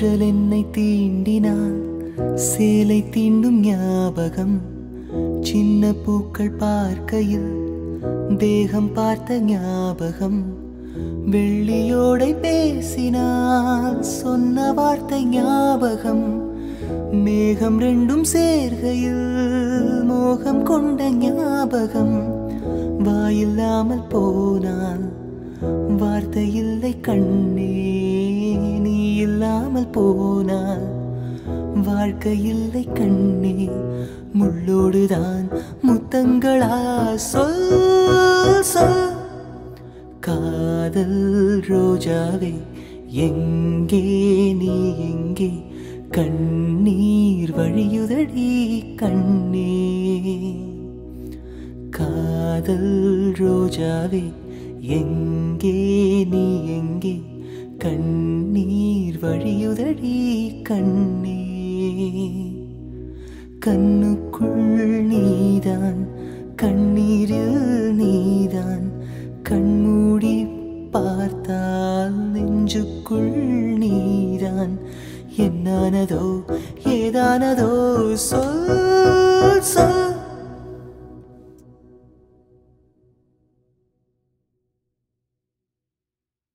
தென்றல் என்னை தீண்டினான் சேலை தீண்டும் ஞாபகம் சின்ன பூக்கள் பார்க்கையில் தேகம் பார்த்த ஞாபகம் வெள்ளியோடை பேசினான் சொன்ன வார்த்தை ஞாபகம் மேகம் ரெண்டும் சேர்கையில் மோகம் கொண்ட ஞாபகம் வாயில்லாமல் போனால் வார்த்தை இல்லை கண்ணே நீ இல்லாமல் போனால் வாழ்க்கை இல்லை கண்ணே முள்ளோடுதான் முத்தங்களா சொல் சொல் காதல் ரோஜாவே எங்கே நீ எங்கே கண்ணீர் வழியுதடி கண்ணே காதல் ரோஜாவே எங்கே நீ எங்கே கண்ணீர் வழியுதடி கண்ணே கண்ணுக்குள் நீதான் கண்ணீரில் நீதான் கண்மூடி பார்த்தால் நெஞ்சுக்குள் நீதான் என்னானதோ ஏதானதோ சொல்